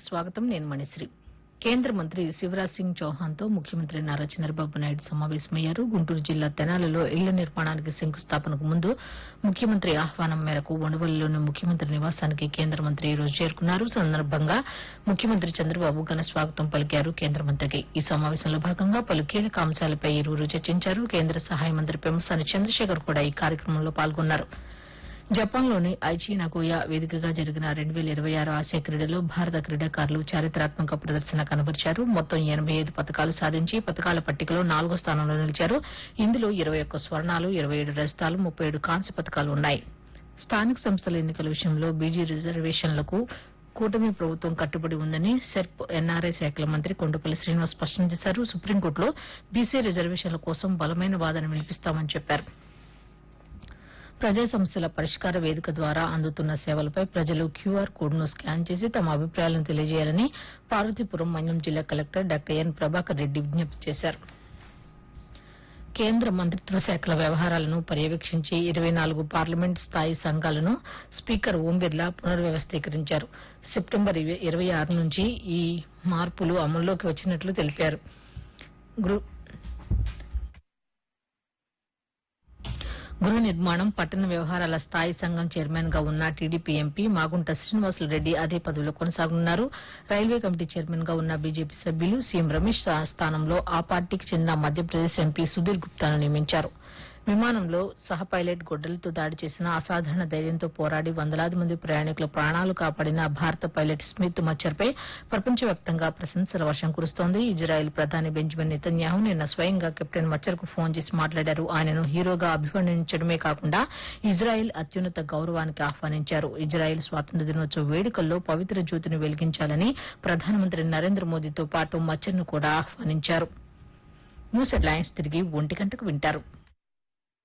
స్వాగతం నేను మణిశ్రీ కేంద్ర మంత్రి శివరాజ్ సింగ్ చౌహాన్ తో ముఖ్యమంత్రి నారా చంద్రబాబు నాయుడు సమావేశమయ్యారు గుంటూరు జిల్లా తెనాలిలో ఇళ్ల నిర్మాణానికి శంకుస్థాపనకు ముందు ముఖ్యమంత్రి ఆహ్వానం మేరకు ఉండవల్లిలోని ముఖ్యమంత్రి నివాసానికి కేంద్ర మంత్రి ఈ రోజు చేరుకున్నారు సందర్భంగా ముఖ్యమంత్రి చంద్రబాబు ఘన స్వాగతం పలికారు కేంద్ర మంత్రికి ఈ సమావేశంలో భాగంగా పలు కీలక అంశాలపై ఇరువురు చర్చించారు కేంద్ర సహాయ మంత్రి పెమ్మసాని చంద్రశేఖర్ కూడా ఈ కార్యక్రమంలో పాల్గొన్నారు జపాన్లోని ఐచి నగోయా వేదికగా జరిగిన రెండు వేల ఇరవై ఆరు ఆసియా క్రీడలో భారత క్రీడాకారులు చారిత్రాత్మక ప్రదర్శన కనబరిచారు మొత్తం ఎనబై ఐదు పథకాలు సాధించి పథకాల పట్టికలో నాలుగో స్థానంలో నిలిచారు ఇందులో ఇరవై ఒక్క స్వర్ణాలు ఇరవై ఏడు రజతాలు ముప్పై ఏడు కాంస్య పథకాలు ఉన్నాయి స్థానిక సంస్థల ఎన్నికల విషయంలో బీజీ రిజర్వేషన్లకు కూటమి ప్రభుత్వం కట్టుబడి ఉందని సెర్ప్ ఎన్ఆర్ఐ శాఖల మంత్రి కొండపల్లి శ్రీనివాస్ స్పష్టం చేశారు సుప్రీంకోర్టులో బీసీ రిజర్వేషన్ల కోసం బలమైన వాదన వినిపిస్తామని చెప్పారు ప్రజా సమస్యల పరిష్కార వేదిక ద్వారా అందుతున్న సేవలపై ప్రజలు క్యూఆర్ కోడ్ను స్కాన్ చేసి తమ అభిప్రాయాలను తెలియజేయాలని పార్వతీపురం మన్యం జిల్లా collector doctor N Prabhakar Reddy విజ్ఞప్తి చేశారు కేంద్ర మంత్రిత్వ శాఖల వ్యవహారాలను పర్యవేక్షించే ఇరవై నాలుగు పార్లమెంట్ స్థాయి సంఘాలను స్పీకర్ ఓం బిర్లా పునర్వ్యవస్థీకరించారు సెప్టెంబర్ ఇరవై ఆరు నుంచి ఈ మార్పులు అమల్లోకి వచ్చినట్లు తెలిపారు గృ- గృహ నిర్మాణం పట్టణ వ్యవహారాల స్థాయి సంఘం చైర్మన్ గా ఉన్న టీడీపీ ఎంపీ మాగుంట శ్రీనివాసులు రెడ్డి అదే పదవిలో కొనసాగనున్నారు రైల్వే కమిటీ చైర్మన్ గా ఉన్న బీజేపీ సభ్యులు సీఎం రమేష్ సా- స్థానంలో ఆ పార్టీకి చెందిన మధ్యప్రదేశ్ ఎంపీ సుధీర్ గుప్తాను నియమించారు విమానంలో సహ పైలట్ గొడ్డలతో దాడి చేసిన అసాధారణ ధైర్యంతో పోరాడి వందలాది మంది ప్రయాణికుల ప్రాణాలు కాపాడిన భారత పైలట్ స్మిత్ మచ్చర్పై ప్రపంచవ్యాప్తంగా ప్రశంసల వర్షం కురుస్తోంది ఇజ్రాయెల్ ప్రధాని బెంజమిన్ నెతన్యాహు నిన్న స్వయంగా కెప్టెన్ మచ్చర్ కు ఫోన్ చేసి మాట్లాడారు ఆయనను హీరోగా అభివర్ణించడమే కాకుండా ఇజ్రాయెల్ అత్యున్నత గౌరవానికి ఆహ్వానించారు ఇజ్రాయెల్ స్వాతంత్ర దినోత్సవ వేడుకల్లో పవిత్ర జ్యోతిని వెలిగించాలని ప్రధానమంత్రి నరేంద్ర మోదీతో పాటు మచ్చర్ను కూడా ఆహ్వానించారు న్యూస్ హెడ్లైన్స్ తిరిగి ఒంటి గంటకు వింటారు